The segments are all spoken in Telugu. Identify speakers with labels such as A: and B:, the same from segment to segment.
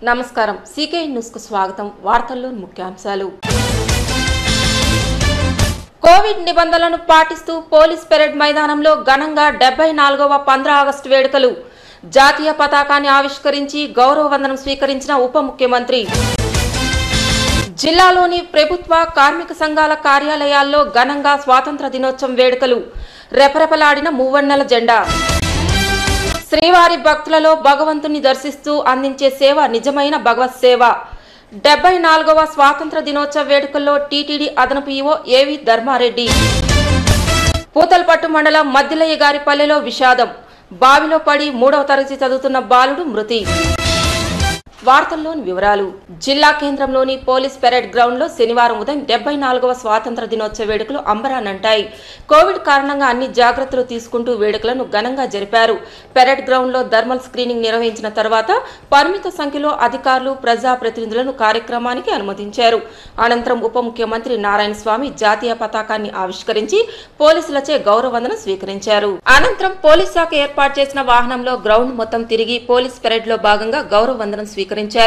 A: నమస్కారం సీకే న్యూస్ కు స్వాగతం వార్తల్లో ముఖ్యాంశాలు కోవిడ్ నిబంధనలను పాటిస్తూ పోలీస్ పెరేడ్ మైదానంలో ఘనంగా డెబ్బై నాలుగవ పంద్ర ఆగస్టు వేడుకలు జాతీయ పతాకాన్ని ఆవిష్కరించి గౌరవ వందనం స్వీకరించిన ఉప ముఖ్యమంత్రి జిల్లాలోని ప్రభుత్వ కార్మిక సంఘాల కార్యాలయాల్లో ఘనంగా స్వాతంత్ర దినోత్సవం వేడుకలు రెపరెపలాడిన మూవన్నెల జెండా శ్రీవారి భక్తులలో భగవంతుని దర్శిస్తూ అందించే సేవ నిజమైన భగవత్ సేవ డెబ్బై నాలుగవ స్వాతంత్ర దినోత్సవ వేడుకల్లో టీటీడీ అదనపు ఈవో ఏవి ధర్మారెడ్డి పూతలపట్టు మండలం మద్దిలయ్య గారి పల్లెలో విషాదం బావిలో పడి మూడవ తరగతి చదువుతున్న బాలుడు మృతి వార్తల్లోని వివరాలు జిల్లా కేంద్రంలోని పోలీస్ పెరేడ్ గ్రౌండ్ లో శనివారం ఉదయం డెబ్బై నాలుగవ స్వాతంత్ర దినోత్సవ వేడుకలు అంబరానంటాయి కోవిడ్ కారణంగా అన్ని జాగ్రత్తలు తీసుకుంటూ వేడుకలను ఘనంగా జరిపారు పెరేడ్ గ్రౌండ్ లో థర్మల్ స్క్రీనింగ్ నిర్వహించిన తర్వాత పరిమిత సంఖ్యలో అధికారులు ప్రజాప్రతినిధులను కార్యక్రమానికి అనుమతించారు అనంతరం ఉప ముఖ్యమంత్రి నారాయణ స్వామి జాతీయ పతాకాన్ని ఆవిష్కరించి పోలీసులచే గౌరవందన స్వీకరించారు అనంతరం పోలీస్ శాఖ ఏర్పాటు చేసిన వాహనంలో గ్రౌండ్ మొత్తం తిరిగి పోలీస్ పెరేడ్ లో భాగంగా గౌరవ వందనం స్వీకరించారు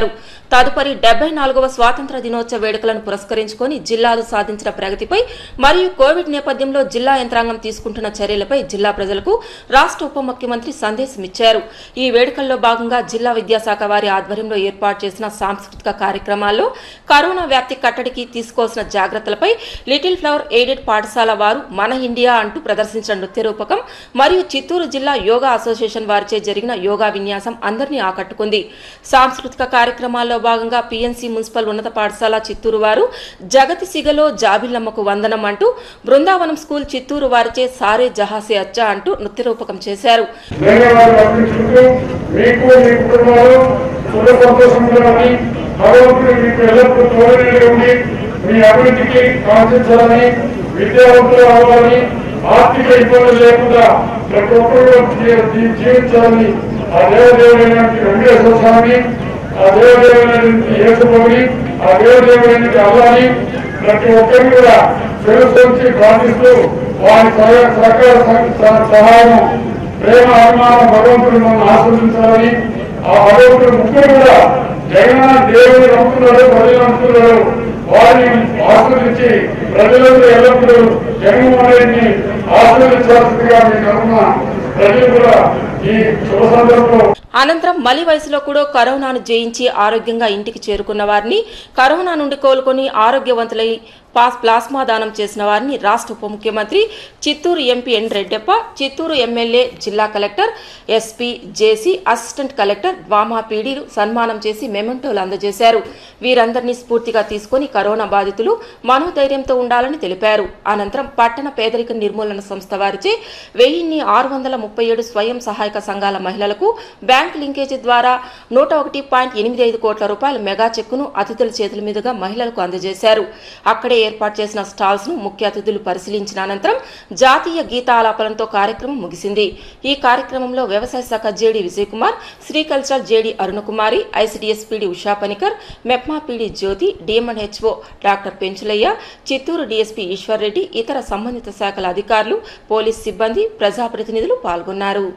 A: తదుపరి డెబ్బై నాలుగవ స్వాతంత్ర దినోత్సవ వేడుకలను పురస్కరించుకొని జిల్లాలు సాధించిన ప్రగతిపై మరియు కోవిడ్ నేపథ్యంలో జిల్లా యంత్రాంగం తీసుకుంటున్న చర్యలపై జిల్లా ప్రజలకు రాష్ట్ర ఉప ముఖ్యమంత్రి సందేశం ఇచ్చారు ఈ వేడుకల్లో భాగంగా జిల్లా విద్యాశాఖ వారి ఆధ్వర్యంలో ఏర్పాటు చేసిన సాంస్కృతిక కార్యక్రమాల్లో కరోనా వ్యాప్తి కట్టడికి తీసుకోవాల్సిన జాగ్రత్తలపై లిటిల్ ఫ్లవర్ ఎయిడెడ్ పాఠశాల వారు మన ఇండియా అంటూ ప్రదర్శించిన నృత్య రూపకం మరియు చిత్తూరు జిల్లా యోగా అసోసియేషన్ వారిచే జరిగిన యోగా విన్యాసం అందరినీ ఆకట్టుకుంది సాంస్కృతిక కార్యక్రమాల్లో భాగంగా పిఎన్సి మున్సిపల్ ఉన్నత పాఠశాల చిత్తూరు వారు జగతి సిగలో జాబిల్లమ్మకు వందనం అంటూ బృందావనం స్కూల్ చిత్తూరు వారిచే సారే జహాసే అచ్చా అంటూ నృత్య రూపకం చేశారు
B: వేరే వారు అర్పించుకుంటూ మీకు మీ కుటుంబాలు సుఖ సంతోషంగాని భగవంతుడు మీకు ఎల్లప్పుడూ తోడనే ఉండి మీ అభివృద్ధికి కాంక్షించాలని విద్యావంతులు అవ్వాలని ఆర్థిక ఇబ్బందులు లేకుండా ప్రతి ఒక్కరు జీ- జీ- జీవించాలని ఆ దేవదేవుడైనటువంటి వెంకటేశ్వర స్వామి ఆ దేవదేవుడైనటువంటి యేసుని ఆ దేవదేవుడైనటువంటి అల్లాని ప్రతి ఒక్కరిని కూడా తెలుసుకొచ్చి ప్రార్థిస్తూ వారి సహ- సహకార సహ- సహ- సహాయం ప్రేమ అభిమానం భగవంతుడు మనం ఆస్వాదించాలని ఆ భగవంతుడు ముగ్గురు కూడా జగన్ దేవుని నమ్ముతున్నాడు ప్రజలు నమ్ముతున్నాడు వారిని ఆస్వాదించి ప్రజలందరూ ఎల్లప్పుడూ జగన్మోహన్ రెడ్డిని ఆస్వాదించాల్సిందిగా మీ తరఫున ప్రజలు కూడా ఈ శుభ సందర్భంలో
A: అనంతరం మలి వయసులో కూడా కరోనాను జయించి ఆరోగ్యంగా ఇంటికి చేరుకున్న వారిని కరోనా నుండి కోలుకొని ఆరోగ్యవంతులై పాస్ ప్లాస్మా దానం చేసిన వారిని రాష్ట్ర ఉప ముఖ్యమంత్రి Chittoor MP N Reddappa Chittoor MLA జిల్లా collector SP JC assistant collector వామా పీడీలు సన్మానం చేసి మెమెంటోలు అందజేశారు వీరందరినీ స్ఫూర్తిగా తీసుకొని కరోనా బాధితులు మనోధైర్యంతో ఉండాలని తెలిపారు అనంతరం పట్టణ పేదరిక నిర్మూలన సంస్థ వారిచే వెయ్యిన్ని ఆరు వందల ముప్పై ఏడు స్వయం సహాయక సంఘాల మహిళలకు బ్యాంక్ లింకేజీ ద్వారా నూట ఒకటి పాయింట్ ఎనిమిది ఐదు కోట్ల రూపాయల మెగా చెక్కును అతిథుల చేతుల మీదుగా మహిళలకు అందజేశారు అక్కడే ఏర్పాటు చేసిన స్టాల్స్ ను ముఖ్య అతిథులు పరిశీలించిన అనంతరం జాతీయ గీతాలాపనతో కార్యక్రమం ముగిసింది ఈ కార్యక్రమంలో వ్యవసాయ శాఖ JD Vijay Kumar sericultural JD Arunakumari ICDS PD Usha Panicker MEPMA PD Jyothi DM and HO doctor Penchulaiah Chittoor DSP Eshwar Reddy ఇతర సంబంధిత శాఖల అధికారులు పోలీస్ సిబ్బంది ప్రజాప్రతినిధులు పాల్గొన్నారు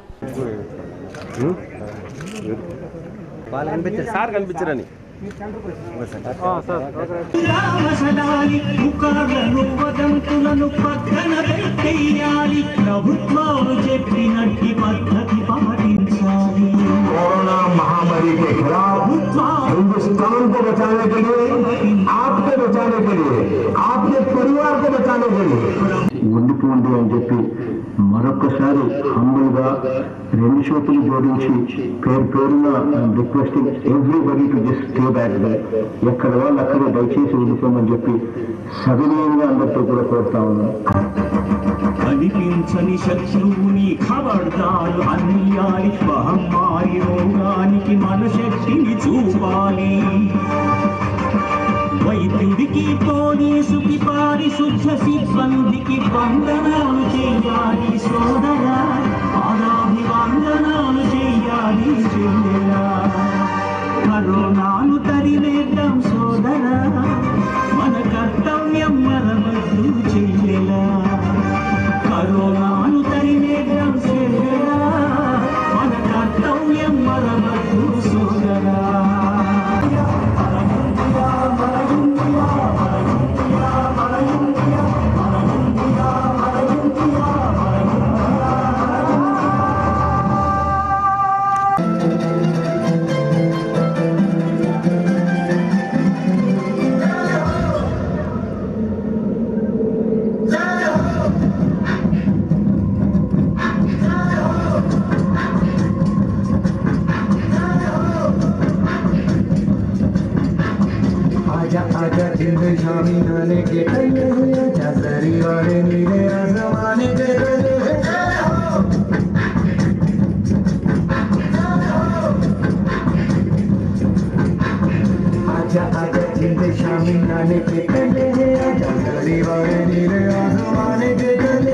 C: వాళ్ళు కనిపించారు సార్ కనిపించారని
D: రామసదాలి పుకార్లను వదంతులను పక్కన పెట్టేయాలి ప్రభుత్వాలు చెప్పినట్టి పద్ధతి పాటించాలి
E: कोरोना महामारी के खिलाफ हिंदुस्तान को बचाने के लिए आपको बचाने के लिए आपके परिवार को बचाने के लिए ముందుకు ఉంది అని చెప్పి మరొకసారి హంబుల్గా రెండు చేతులు జోడించి పేరు పేరున requesting everybody to just stay back ఎక్కడ వాళ్ళు అక్కడే దయచేసి ఉండిపోమని చెప్పి సవినయంగా అందరితో కూడా కోరుతా ఉన్నాను
D: కనిపించని శత్రువుని ఖబర్దారు అన్యాలి మహమ్మారి రోగానికి మన శక్తిని చూపాలి వైద్యుడికి పోలీసుకి పారిశుద్ధ సిబ్బందికి వందనాలు చేయాలి సోదరా పాదాభివందనాలు చేయాలి చెల్లెలా కరోనాను తరివేద్దాం సోదరా మన కర్తవ్యం మరవద్దు చెల్లెలా కరోనాను తరివేద్దాం చెల్లెలా మన కర్తవ్యం మరవద్దు సోదరా आजा जिंद शामी नाने के कले आजा सरी वाले नीले आसमाने के कले आजा आजा जिंद शामी नाने के कले आजा सरी वाले नीले आसमाने के कले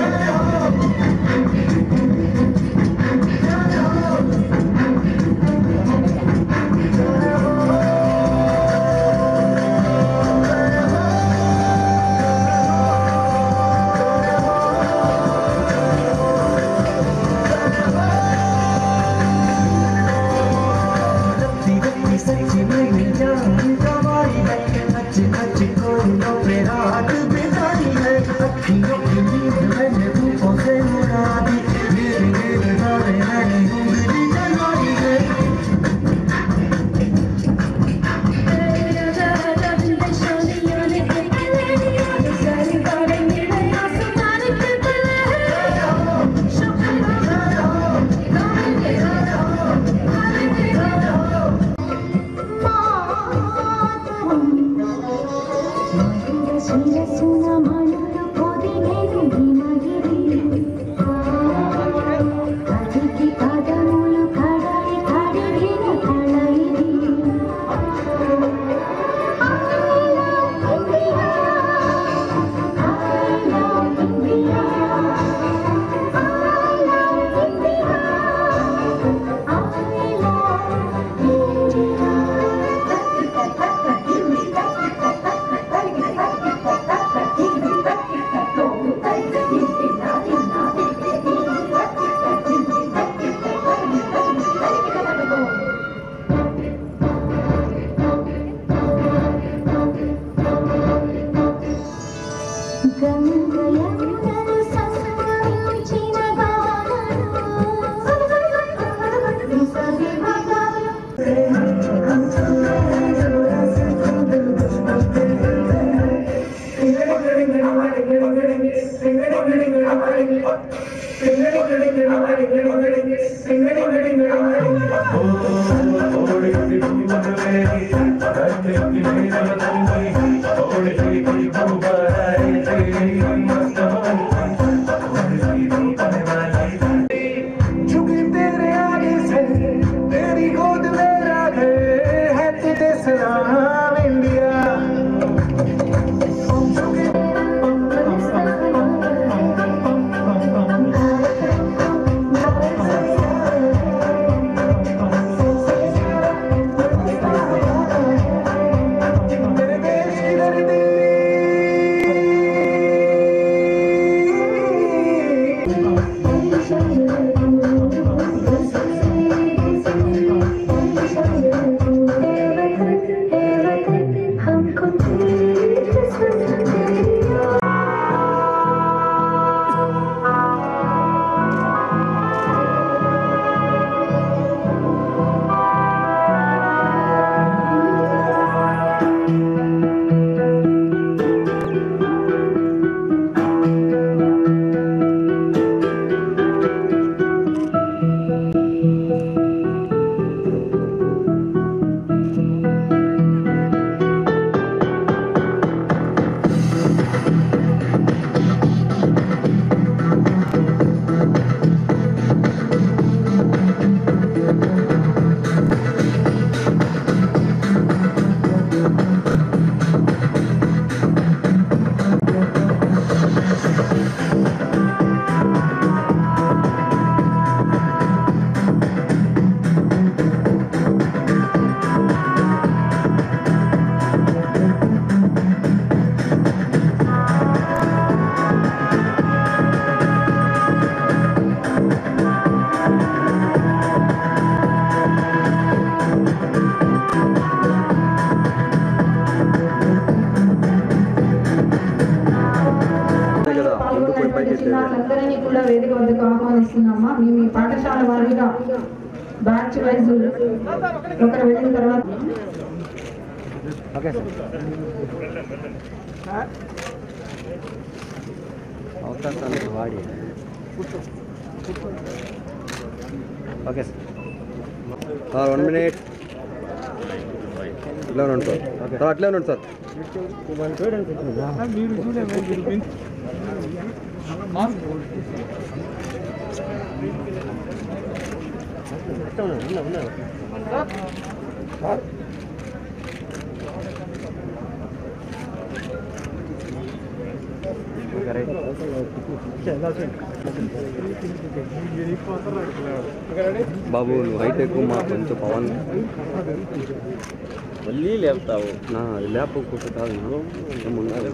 D: सच्ची गच्ची सच्ची नहीं जानी कमाई है अच्छी अच्छी कोई तो मेरा हाथ बिताई है अखियों की नींद मैंने धूपों से उड़ा दी मेरे मेरे गाने मैंने उंगली जलाई है
F: ಶಿರಸುನ ಮಾಡುತ್ತ పొదిగేను హిమగిరి కదికి పదములు కడలి కడిగిన కళ ఇది గంగయందరు సస్మరించిన
D: झुकी तेरे आगे से तेरी गोद मेरा घर है तुझे सलाम इंडिया मेरे देश की धरती
F: हमको
C: కదా ముందు పోయి పైకి ఎత్తేది.
G: అందరినీ కూడా వేదిక వద్దకు ఆహ్వానిస్తున్నామా మేము ఈ పాఠశాల వారీగా బ్యాచ్ వైజ్ ఒకరు వెళ్ళిన తర్వాత
C: ఓకే సార్ అవకాశాలు వాడి ఓకే సార్ వన్ మినిట్ అట్లే ఉండండి సార్ సార్ అట్లే ఉండండి సార్ బాబు నువ్వు హైట్ ఎక్కువ మా కొంచెం పవన్ మళ్ళీ లేపుతావు నా అది లేపకపోతే కాదు ఏమున్నా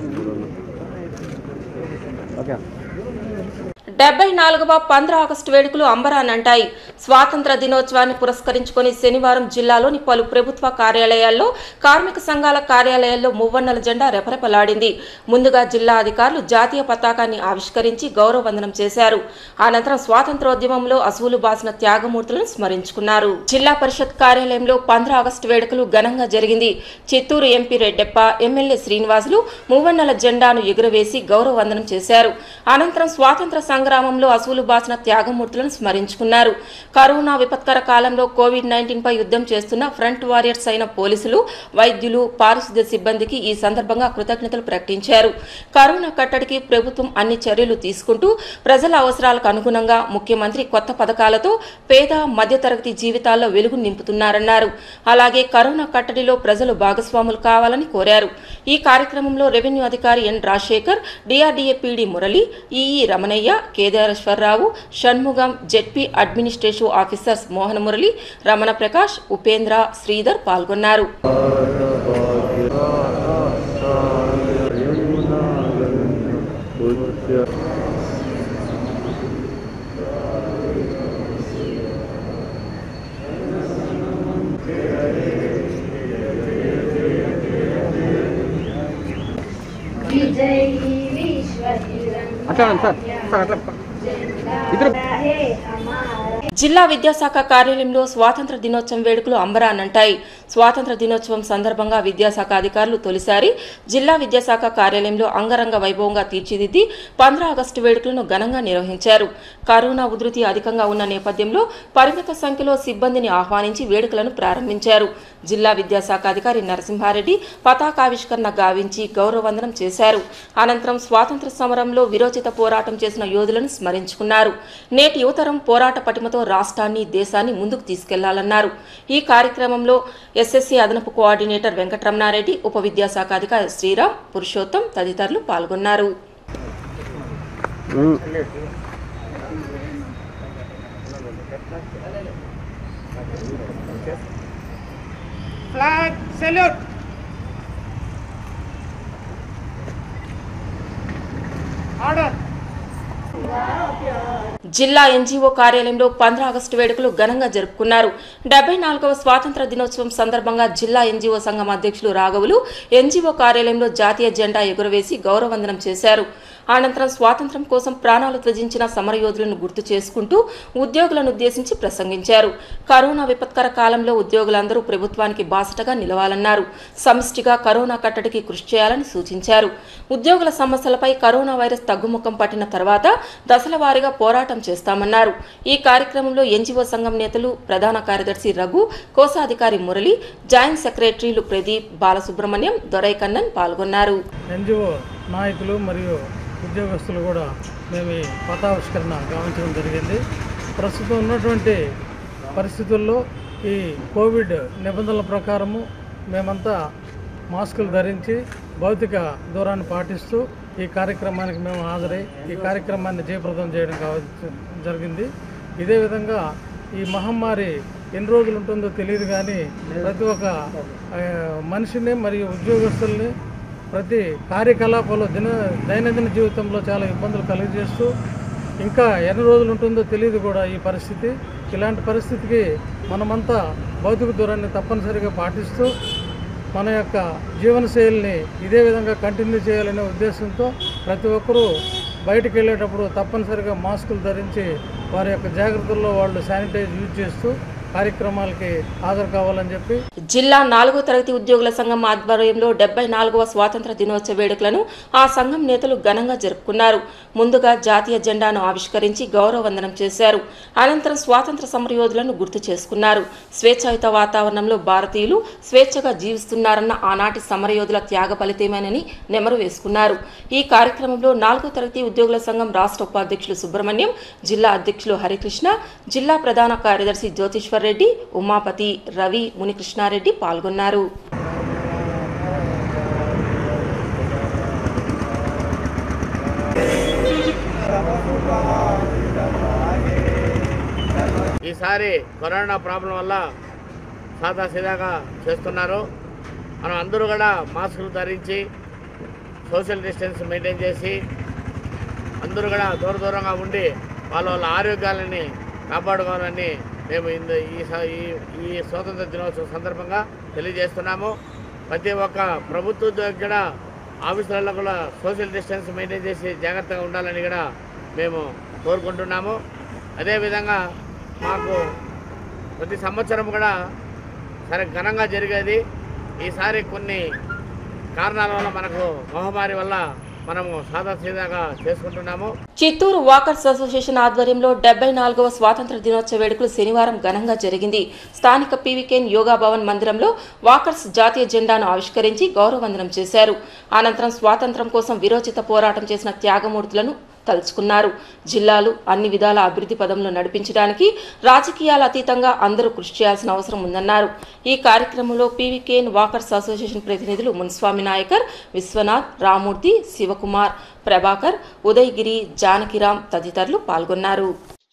C: ఓకే
A: డెబ్బై నాలుగవ పంద్ర ఆగస్టు వేడుకలు అంబరానంటాయి స్వాతంత్ర దినోత్సవాన్ని పురస్కరించుకొని శనివారం జిల్లాలోని పలు ప్రభుత్వ కార్యాలయాల్లో కార్మిక సంఘాల కార్యాలయాల్లో మువ్వన్నెల జెండా రెపరెపలాడింది ముందుగా జిల్లా అధికారులు జాతీయ పతాకాన్ని ఆవిష్కరించి గౌరవ వందనం చేశారు అనంతరం స్వాతంత్రోద్యమంలో అసువులు బాసిన త్యాగమూర్తులను స్మరించుకున్నారు జిల్లా పరిషత్ కార్యాలయంలో పంద్ర ఆగస్టు వేడుకలు ఘనంగా జరిగింది చిత్తూరు ఎంపీ రెడ్డెప్ప ఎమ్మెల్యే శ్రీనివాసులు మువ్వన్నెల జెండాను ఎగురవేసి గౌరవ వందనం చేశారు అనంతరం స్వాతంత్ర సంగ్రామంలో అసువులు బాసిన త్యాగమూర్తులను స్మరించుకున్నారు కరోనా విపత్కర కాలంలో కోవిడ్ నైన్టీన్ పై యుద్ధం చేస్తున్న ఫ్రంట్ వారియర్స్ అయిన పోలీసులు వైద్యులు పారిశుద్ధ్య సిబ్బందికి ఈ సందర్భంగా కృతజ్ఞతలు ప్రకటించారు కరోనా కట్టడికి ప్రభుత్వం అన్ని చర్యలు తీసుకుంటూ ప్రజల అవసరాలకు అనుగుణంగా ముఖ్యమంత్రి కొత్త పథకాలతో పేద మధ్యతరగతి జీవితాల్లో వెలుగు నింపుతున్నారన్నారు అలాగే కరోనా కట్టడిలో ప్రజలు భాగస్వాములు కావాలని కోరారు ఈ కార్యక్రమంలో రెవెన్యూ అధికారి N Rajasekhar DRDA PD Murali EE Ramanaiah Kedareswararao Shanmugam ZP administrative officers Mohana Murali Ramana Prakash Upendra Sridhar పాల్గొన్నారు
F: विजयी विश्व
C: అట్లా ఉండండి సార్ సార్ అట్లా ఇద్దరు
F: है हमारा
A: జిల్లా విద్యాశాఖ కార్యాలయంలో స్వాతంత్ర దినోత్సవం వేడుకలు అంబరానంటాయి స్వాతంత్ర దినోత్సవం సందర్భంగా విద్యాశాఖ అధికారులు తొలిసారి జిల్లా విద్యాశాఖ కార్యాలయంలో అంగరంగ వైభవంగా తీర్చిదిద్ది పంద్ర ఆగస్టు వేడుకలను ఘనంగా నిర్వహించారు కరోనా ఉధృతి అధికంగా ఉన్న నేపథ్యంలో పరిమిత సంఖ్యలో సిబ్బందిని ఆహ్వానించి వేడుకలను ప్రారంభించారు జిల్లా విద్యాశాఖ అధికారి నరసింహారెడ్డి పతాకావిష్కరణ గావించి గౌరవవందనం చేశారు అనంతరం స్వాతంత్ర సమరంలో విరోచిత పోరాటం చేసిన యోధులను స్మరించుకున్నారు నేటి యువతరం పోరాట పటిమతో రాష్ట్రాన్ని దేశాన్ని ముందుకు తీసుకెళ్లాలన్నారు ఈ కార్యక్రమంలో ఎస్ఎస్సీ అదనపు కోఆర్డినేటర్ వెంకటరమణారెడ్డి ఉప విద్యాశాఖ అధికారి శ్రీరామ్ పురుషోత్తం తదితరులు పాల్గొన్నారు
B: ఫ్లాగ్ సెల్యూట్ ఆర్డర్
A: జిల్లా ఎన్జీఓ కార్యాలయంలో పంద్ర ఆగస్టు వేడుకలు ఘనంగా జరుపుకున్నారు డెబ్బై నాలుగవ స్వాతంత్ర దినోత్సవం సందర్భంగా జిల్లా ఎన్జీఓ సంఘం అధ్యక్షులు రాఘవులు ఎన్జీఓ కార్యాలయంలో జాతీయ జెండా ఎగురవేసి గౌరవవందనం చేశారు అనంతరం స్వాతంత్ర్యం కోసం ప్రాణాలు త్యజించిన సమరయోధులను గుర్తు చేసుకుంటూ ఉద్యోగులను ఉద్దేశించి ప్రసంగించారు కరోనా విపత్కర కాలంలో ఉద్యోగులందరూ ప్రభుత్వానికి బాసటగా నిలవాలన్నారు సమిష్టిగా కరోనా కట్టడికి కృషి చేయాలని సూచించారు ఉద్యోగుల సమస్యలపై కరోనా వైరస్ తగ్గుముఖం పట్టిన తర్వాత దశల వారీగా పోరాటం చేస్తామన్నారు ఈ కార్యక్రమంలో ఎన్జీఓ సంఘం నేతలు ప్రధాన కార్యదర్శి రఘు కోశాధికారి మురళి జాయింట్ సెక్రటరీలు ప్రదీప్ బాలసుబ్రహ్మణ్యం దొరై కన్నన్ పాల్గొన్నారు
H: ఎన్జిఓ నాయకులు మరియు ఉద్యోగస్తులు కూడా మేము ఈ పతావిష్కరణ గావించడం జరిగింది ప్రస్తుతం ఉన్నటువంటి పరిస్థితుల్లో ఈ కోవిడ్ నిబంధనల ప్రకారము మేమంతా మాస్కులు ధరించి భౌతిక దూరాన్ని పాటిస్తూ ఈ కార్యక్రమానికి మేము హాజరై ఈ కార్యక్రమాన్ని జయప్రదం చేయడం కావచ్చు జరిగింది ఇదే విధంగా ఈ మహమ్మారి ఎన్ని రోజులు ఉంటుందో తెలియదు కానీ ప్రతి ఒక్క ఆ, మనిషిని మరియు ఉద్యోగస్తుల్ని ప్రతి కార్యకలాపాలు దిన దైనందిన జీవితంలో చాలా ఇబ్బందులు కలుగజేస్తూ ఇంకా ఎన్ని రోజులు ఉంటుందో తెలియదు కూడా ఈ పరిస్థితి ఇలాంటి పరిస్థితికి మనమంతా భౌతిక దూరాన్ని తప్పనిసరిగా పాటిస్తూ మన యొక్క జీవనశైలిని ఇదే విధంగా కంటిన్యూ చేయాలనే ఉద్దేశంతో ప్రతి ఒక్కరూ బయటికి వెళ్ళేటప్పుడు తప్పనిసరిగా మాస్కులు ధరించి వారి యొక్క జాగ్రత్తల్లో వాళ్ళు శానిటైజ్ యూజ్ చేస్తూ కార్యక్రమాలకి హాజరు కావాలని చెప్పి
A: జిల్లా నాలుగో తరగతి ఉద్యోగుల సంఘం ఆధ్వర్యంలో డెబ్బై నాలుగవ స్వాతంత్ర దినోత్సవ వేడుకలను ఆ సంఘం నేతలు ఘనంగా జరుపుకున్నారు ముందుగా జాతీయ జెండాను ఆవిష్కరించి గౌరవ వందనం చేశారు అనంతరం స్వాతంత్ర సమరయోధులను గుర్తు చేసుకున్నారు స్వేచ్ఛాయుత వాతావరణంలో భారతీయులు స్వేచ్ఛగా జీవిస్తున్నారన్న ఆనాటి సమరయోధుల త్యాగ ఫలితమేనని నెమరు వేసుకున్నారు ఈ కార్యక్రమంలో నాలుగో తరగతి ఉద్యోగుల సంఘం రాష్ట్ర ఉపాధ్యక్షులు సుబ్రహ్మణ్యం జిల్లా అధ్యక్షులు హరికృష్ణ జిల్లా ప్రధాన కార్యదర్శి జ్యోతిష్వర్ రెడ్డి ఉమాపతి రవి మునికృష్ణారెడ్డి పాల్గొన్నారు
I: ఈసారి కరోనా ప్రాబ్లం వల్ల సాదా సీదాగా చేస్తున్నారు మనం అందరూ కూడా మాస్కులు ధరించి సోషల్ డిస్టెన్స్ మెయింటైన్ చేసి అందరూ కూడా దూర దూరంగా ఉండి వాళ్ళ వాళ్ళ ఆరోగ్యాలని కాపాడుకోవాలని మేము ఇందు ఈ స- ఈ- ఈ స్వాతంత్ర దినోత్సవం సందర్భంగా తెలియజేస్తున్నాము ప్రతి ఒక్క ప్రభుత్వ ఉద్యోగి కూడా ఆఫీసులలో కూడా సోషల్ డిస్టెన్స్ మెయింటైన్ చేసి జాగ్రత్తగా ఉండాలని కూడా మేము కోరుకుంటున్నాము అదేవిధంగా మాకు ప్రతి సంవత్సరం కూడా సరే ఘనంగా జరిగేది ఈసారి కొన్ని కారణాల వల్ల మనకు మహమ్మారి వల్ల మనము సాదా సీదాగా చేసుకుంటున్నాము
A: చిత్తూరు వాకర్స్ అసోసియేషన్ ఆధ్వర్యంలో డెబ్బై నాలుగవ స్వాతంత్ర దినోత్సవ వేడుకలు శనివారం ఘనంగా జరిగింది స్థానిక పీవీకేన్ యోగా భవన్ మందిరంలో వాకర్స్ జాతీయ జెండాను ఆవిష్కరించి గౌరవవందనం చేశారు అనంతరం స్వాతంత్రం కోసం విరోచిత పోరాటం చేసిన త్యాగమూర్తులను తలుచుకున్నారు జిల్లాలు అన్ని విధాల అభివృద్ధి పదంలో నడిపించడానికి రాజకీయాల అతీతంగా అందరూ కృషి చేయాల్సిన అవసరం ఉందన్నారు ఈ కార్యక్రమంలో పీవీకేఎన్ వాకర్స్ అసోసియేషన్ ప్రతినిధులు మున్స్వామి నాయకర్ విశ్వనాథ్ రామూర్తి శివకుమార్ ప్రభాకర్ ఉదయగిరి జానకిరాం తదితరులు పాల్గొన్నారు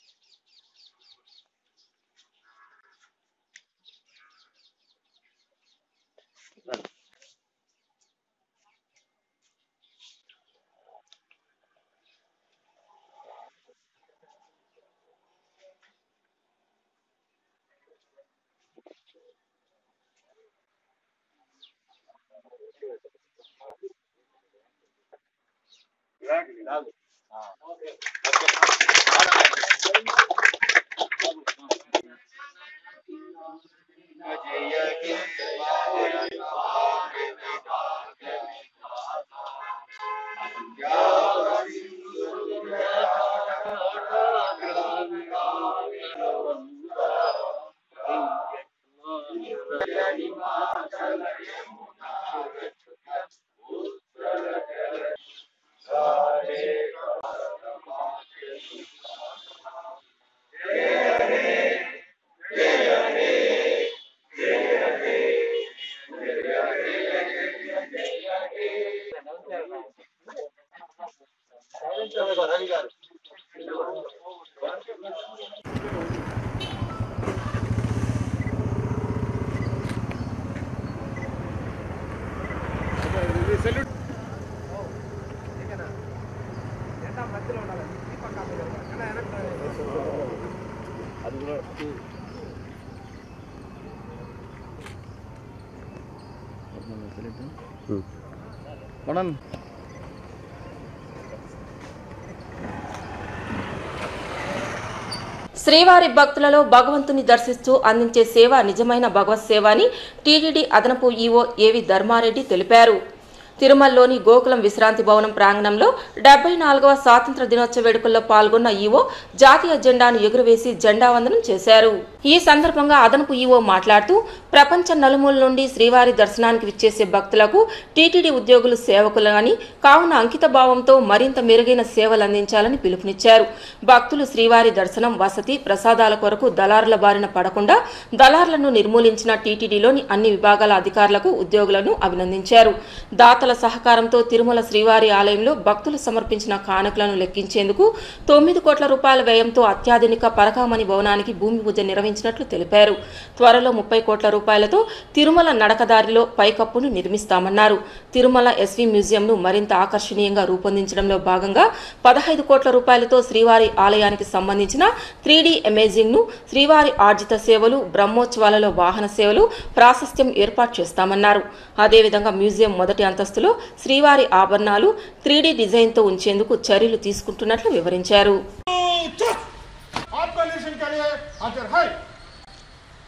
A: శ్రీవారి భక్తులలో భగవంతుని దర్శిస్తూ అందించే సేవ నిజమైన భగవత్ సేవ అని టీటీడీ అదనపు ఈవో ఏవి ధర్మారెడ్డి తెలిపారు తిరుమలలోని గోకులం విశ్రాంతి భవనం ప్రాంగణంలో డెబ్బై నాలుగవ స్వాతంత్ర దినోత్సవ వేడుకల్లో పాల్గొన్న ఈవో జాతీయ జెండాను ఎగురవేసి జెండా వందనం చేశారు ఈ సందర్భంగా అదనపు ఈవో మాట్లాడుతూ ప్రపంచ నలుమూల నుండి శ్రీవారి దర్శనానికి విచ్చేసే భక్తులకు టీటీడీ ఉద్యోగులు సేవకులని కావున అంకిత భావంతో మరింత మెరుగైన సేవలు అందించాలని పిలుపునిచ్చారు భక్తులు శ్రీవారి దర్శనం వసతి ప్రసాదాల కొరకు దళారుల బారిన పడకుండా దళారులను నిర్మూలించిన టీటీడీలోని అన్ని విభాగాల అధికారులకు ఉద్యోగులను అభినందించారు దాతల సహకారంతో తిరుమల శ్రీవారి ఆలయంలో భక్తులు సమర్పించిన కానుకలను లెక్కించేందుకు తొమ్మిది కోట్ల రూపాయల వ్యయంతో అత్యాధునిక పరకామణి భవనానికి భూమి పూజ నిర్వహించినట్లు తెలిపారు త్వరలో ముప్పై కోట్ల రూపాయలతో తిరుమల నడకదారిలో పైకప్పును నిర్మిస్తామన్నారు తిరుమల ఎస్వి మ్యూజియంను మరింత ఆకర్షణీయంగా రూపొందించడంలో భాగంగా పదహైదు కోట్ల రూపాయలతో శ్రీవారి ఆలయానికి సంబంధించిన త్రీ డి అమేజింగ్ ను శ్రీవారి ఆర్జిత సేవలు బ్రహ్మోత్సవాలలో వాహన సేవలు ప్రాశస్త్యం ఏర్పాటు చేస్తామన్నారు అదేవిధంగా మ్యూజియం మొదటి అంతస్తులో శ్రీవారి ఆభరణాలు త్రీ డి డిజైన్తో ఉంచేందుకు చర్యలు తీసుకుంటున్నట్లు వివరించారు
B: आपका नेशन के लिए हाजिर है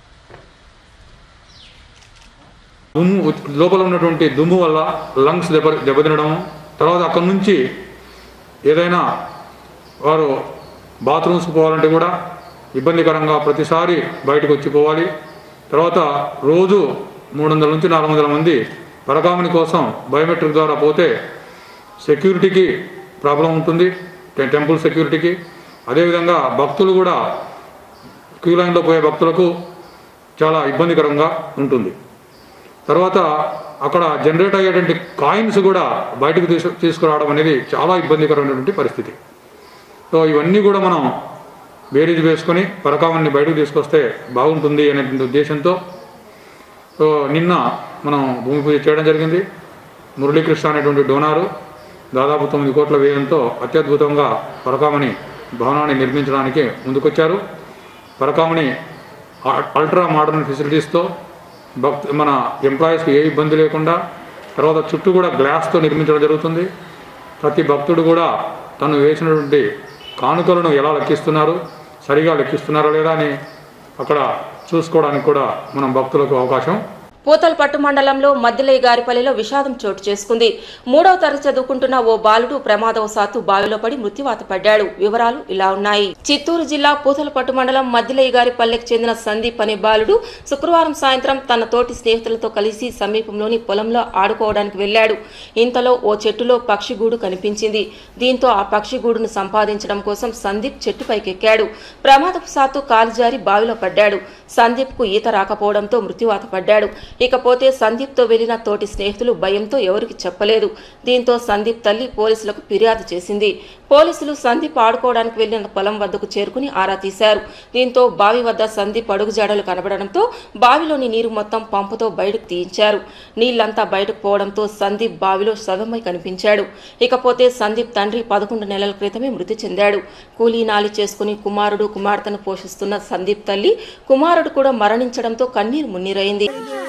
J: దుమ్ము లోపల ఉన్నటువంటి దుమ్ము వల్ల లంగ్స్ దెబ్బ దెబ్బతినడం తర్వాత అక్కడి నుంచి ఏదైనా వారు బాత్రూమ్స్కి పోవాలంటే కూడా ఇబ్బందికరంగా ప్రతిసారి బయటకు వచ్చి పోవాలి తర్వాత రోజు మూడు వందల నుంచి నాలుగు వందల మంది పరకామణి కోసం బయోమెట్రిక్ ద్వారా పోతే సెక్యూరిటీకి ప్రాబ్లం ఉంటుంది టె- టెంపుల్ సెక్యూరిటీకి అదేవిధంగా భక్తులు కూడా క్యూ లైన్లో పోయే భక్తులకు చాలా ఇబ్బందికరంగా ఉంటుంది తర్వాత అక్కడ జనరేట్ అయ్యేటువంటి కాయిన్స్ కూడా బయటకు తీసు తీసుకురావడం అనేది చాలా ఇబ్బందికరమైనటువంటి పరిస్థితి సో ఇవన్నీ కూడా మనం బేరీజ్ వేసుకొని పరకామని బయటకు తీసుకొస్తే బాగుంటుంది అనేటువంటి ఉద్దేశంతో సో నిన్న మనం భూమి పూజ చేయడం జరిగింది మురళీకృష్ణ అనేటువంటి డోనారు దాదాపు తొమ్మిది కోట్ల వ్యయంతో అత్యద్భుతంగా పరకామణి భవనాన్ని నిర్మించడానికి ముందుకొచ్చారు పరకామణి అ- అల్ట్రా మోడర్న్ ఫెసిలిటీస్తో భక్తు మన ఎంప్లాయీస్కి ఏ ఇబ్బంది లేకుండా తర్వాత చుట్టూ కూడా గ్లాస్తో నిర్మించడం జరుగుతుంది ప్రతి భక్తుడు కూడా తను వేసినటువంటి కానుకలను ఎలా లెక్కిస్తున్నారు సరిగా లెక్కిస్తున్నారా లేదా అని అక్కడ చూసుకోవడానికి కూడా మనం భక్తులకు అవకాశం
A: పూతలపట్టు మండలంలో మద్దిలయ్య గారిపల్లిలో విషాదం చోటు చేసుకుంది మూడవ తరగతి చదువుకుంటున్న ఓ బాలుడు ప్రమాదవశాత్తు బావిలో పడి మృత్యువాత పడ్డాడు వివరాలు ఇలా ఉన్నాయి చిత్తూరు జిల్లా పూతలపట్టు మండలం మద్దిలయ్య గారిపల్లెకి చెందిన సందీప్ అనే బాలుడు శుక్రవారం సాయంత్రం తన తోటి స్నేహితులతో కలిసి సమీపంలోని పొలంలో ఆడుకోవడానికి వెళ్లాడు ఇంతలో ఓ చెట్టులో పక్షిగూడు కనిపించింది దీంతో ఆ పక్షిగూడును సంపాదించడం కోసం సందీప్ చెట్టుపైకెక్కాడు ప్రమాదవశాత్తు కాలు జారి బావిలో పడ్డాడు సందీప్ కు ఈత రాకపోవడంతో మృత్యువాత పడ్డాడు ఇకపోతే సందీప్ తో వెళ్లిన తోటి స్నేహితులు భయంతో ఎవరికి చెప్పలేదు దీంతో సందీప్ తల్లి పోలీసులకు ఫిర్యాదు చేసింది పోలీసులు సందీప్ ఆడుకోవడానికి వెళ్లిన పొలం వద్దకు చేరుకుని ఆరా తీశారు దీంతో బావి వద్ద సందీప్ అడుగుజాడలు కనబడడంతో బావిలోని నీరు మొత్తం పంపుతో బయటకు తీయించారు నీళ్లంతా బయటకు పోవడంతో సందీప్ బావిలో శవమై కనిపించాడు ఇకపోతే సందీప్ తండ్రి పదకొండు నెలల క్రితమే మృతి చెందాడు కూలీ నాలి చేసుకుని కుమారుడు కుమార్తెను పోషిస్తున్న సందీప్ తల్లి కుమారుడు కూడా మరణించడంతో కన్నీరు మున్నీరైంది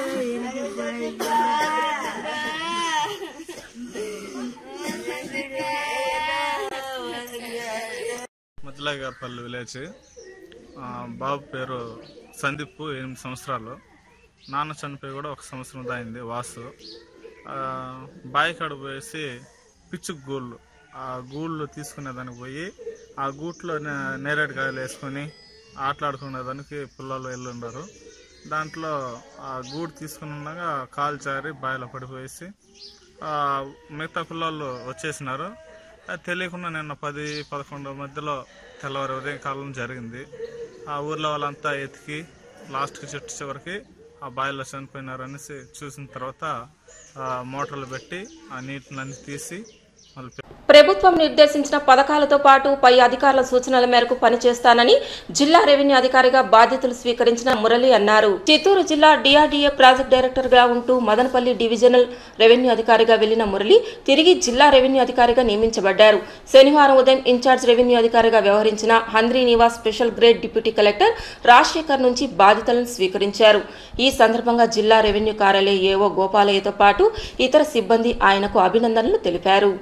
K: ముద్దులాగారపల్లి విలేజ్ ఆ, బాబు పేరు సందీప్ ఎనిమిది సంవత్సరాలు నాన్న చనిపోయి కూడా ఒక సంవత్సరం దాయింది వాసు ఆ, బావి కాడ పోయేసి పిచ్చుకు గూళ్ళు ఆ గూళ్ళు తీసుకునేదానికి పోయి ఆ గూట్లో నే- నేరేడు కాయలు వేసుకొని ఆటలాడుకునేదానికి పిల్లలు వెళ్ళున్నారు దాంట్లో ఆ గూడు తీసుకుని ఉండగా కాలు జారి బావిలో పడిపోయేసి ఆ, మిగతా పిల్లలు వచ్చేసినారు అది తెలియకుండా నిన్న పది పదకొండు మధ్యలో తెల్లవారి ఉదయం కాలం జరిగింది ఆ ఊర్లో వాళ్ళంతా ఎతికి లాస్ట్కి చెట్టు చివరికి ఆ బావిలో చనిపోయినారు అనేసి చూసిన తర్వాత ఆ, మోటార్లు పెట్టి ఆ నీటిని తీసి మళ్ళీ
A: ప్రభుత్వం నిర్దేశించిన పథకాలతో పాటు పై అధికారుల సూచనల మేరకు పనిచేస్తానని జిల్లా రెవెన్యూ అధికారిగా బాధ్యతలు స్వీకరించిన మురళి అన్నారు చిత్తూరు జిల్లా డిఆర్డీఏ ప్రాజెక్ట్ డైరెక్టర్ గా ఉంటూ మదనపల్లి డివిజనల్ రెవెన్యూ అధికారిగా వెళ్లిన మురళి తిరిగి జిల్లా రెవెన్యూ అధికారిగా నియమించబడ్డారు శనివారం ఉదయం ఇన్ఛార్జ్ రెవెన్యూ అధికారిగా వ్యవహరించిన Handri Nivas special grade deputy collector Rajasekhar నుంచి బాధ్యతలను స్వీకరించారు ఈ సందర్భంగా జిల్లా రెవెన్యూ కార్యాలయ ఏవో గోపాలయ్యతో పాటు ఇతర సిబ్బంది ఆయనకు అభినందనలు తెలిపారు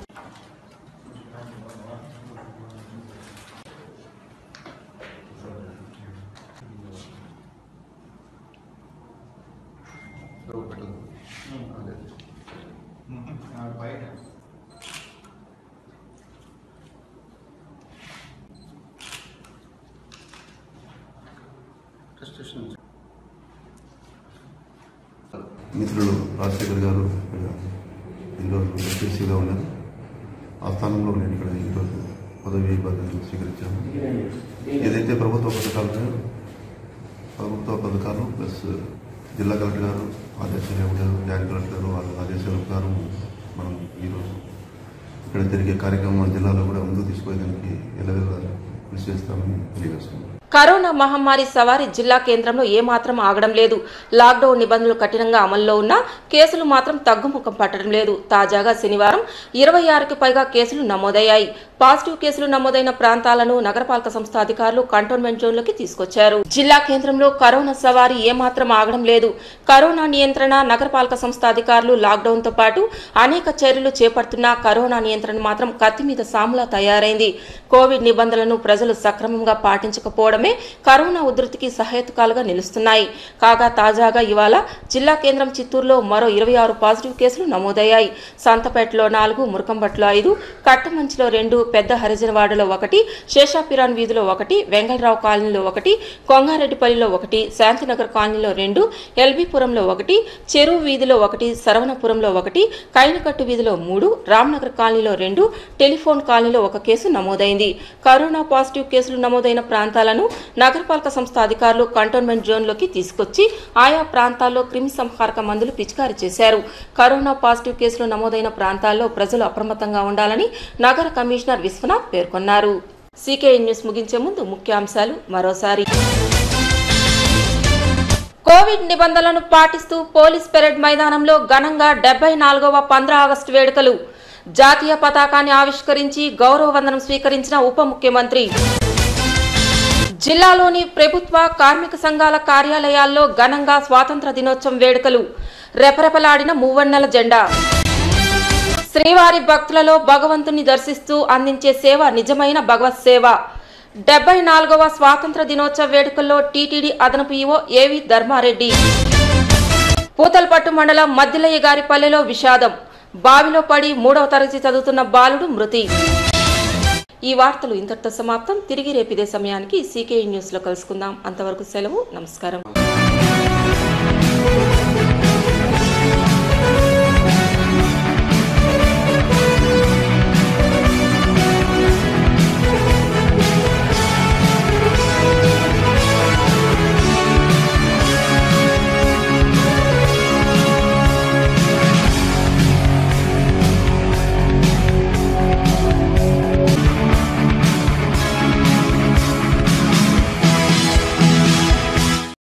L: మిత్రులు రాజశేఖర్ గారు ఇక్కడ ఈరోజు ఎస్ఎస్సీగా ఉన్నారు ఆ స్థానంలో నేను ఇక్కడ ఈరోజు పదవి బాధ్యతలు స్వీకరించాను ఏదైతే ప్రభుత్వ పథకాలు ఉన్నాయో ప్రభుత్వ పథకాలు ప్లస్ జిల్లా కలెక్టర్ గారు ఆదేశాలు ఇవ్వడారు జాయింట్ కలెక్టర్ గారు వాళ్ళ ఆదేశాల ప్రకారం మనం ఈరోజు ఇక్కడ జరిగే కార్యక్రమం జిల్లాలో కూడా ముందుకు తీసుకుపోయేదానికి ఎల్లవేళ కృషి చేస్తామని తెలియజేస్తున్నాం
A: కరోనా మహమ్మారి సవారి జిల్లా కేంద్రంలో ఏమాత్రం ఆగడం లేదు లాక్డౌన్ నిబంధనలు కఠినంగా అమల్లో ఉన్నా కేసులు మాత్రం తగ్గుముఖం పట్టడం లేదు తాజాగా శనివారం ఇరవై ఆరుకి పైగా కేసులు నమోదయ్యాయి పాజిటివ్ కేసులు నమోదైన ప్రాంతాలను నగరపాలక సంస్థ అధికారులు కంటోన్మెంట్ జోన్లోకి తీసుకొచ్చారు జిల్లా కేంద్రంలో కరోనా సవారీ ఏమాత్రం ఆగడం లేదు కరోనా నియంత్రణ నగరపాలక సంస్థ అధికారులు లాక్డౌన్ తో పాటు అనేక చర్యలు చేపడుతున్నా కరోనా నియంత్రణ మాత్రం కత్తి మీద సాములా తయారైంది కోవిడ్ నిబంధనలను ప్రజలు సక్రమంగా పాటించకపోవడమే కరోనా ఉధృతికి సహేతుకాలుగా నిలుస్తున్నాయి కాగా తాజాగా ఇవాళ జిల్లా కేంద్రం చిత్తూరులో మరో ఇరవై ఆరు పాజిటివ్ కేసులు నమోదయ్యాయి సంతపేటలో నాలుగు మురకంబట్లో ఐదు కట్టమంచిలో రెండు పెద్ద హరిజనవాడలో ఒకటి శేషాపిరాన్ వీధిలో ఒకటి వెంగళరావు కాలనీలో ఒకటి కొంగారెడ్డిపల్లిలో ఒకటి శాంతినగర్ కాలనీలో రెండు ఎల్బీపురంలో ఒకటి చెరువు వీధిలో ఒకటి సరవణపురంలో ఒకటి కైనకట్టు వీధిలో మూడు రామ్నగర్ కాలనీలో రెండు టెలిఫోన్ కాలనీలో ఒక కేసు నమోదైంది కరోనా పాజిటివ్ కేసులు నమోదైన ప్రాంతాలను నగరపాలక సంస్థ అధికారులు కంటోన్మెంట్ జోన్లోకి తీసుకొచ్చి ఆయా ప్రాంతాల్లో క్రిమి సంహారక మందులు పిచికారీ చేశారు కరోనా పాజిటివ్ కేసులు నమోదైన ప్రాంతాల్లో ప్రజలు అప్రమత్తంగా ఉండాలని నగర కమిషనర్ విశ్వనాథ్ పేర్కొన్నారు సీకే న్యూస్ ముగించే ముందు ముఖ్యాంశాలు మరోసారి కోవిడ్ నిబంధనలను పాటిస్తూ పోలీస్ పెరేడ్ మైదానంలో ఘనంగా డెబ్బై నాలుగవ పంద్ర ఆగస్టు వేడుకలు జాతీయ పతాకాన్ని ఆవిష్కరించి గౌరవ వందనం స్వీకరించిన ఉప ముఖ్యమంత్రి జిల్లాలోని ప్రభుత్వ కార్మిక సంఘాల కార్యాలయాల్లో ఘనంగా స్వాతంత్ర దినోత్సవం వేడుకలు రెపరెపలాడిన మూవన్నెల జెండా శ్రీవారి భక్తులలో భగవంతుని దర్శిస్తూ అందించే సేవ నిజమైన భగవత్ సేవ డెబ్బై నాలుగవ స్వాతంత్ర దినోత్సవ వేడుకల్లో టీటీడీ అదనపు ఈవో ఏవి ధర్మారెడ్డి పూతలపట్టు మండలం మద్దిలయ్య గారి పల్లెలో విషాదం బావిలో పడి మూడవ తరగతి చదువుతున్న బాలుడు మృతి ఈ వార్తలు ఇంతటితో సమాప్తం తిరిగి రేపు ఇదే సమయానికి సీకే న్యూస్లో కలుసుకుందాం అంతవరకు సెలవు నమస్కారం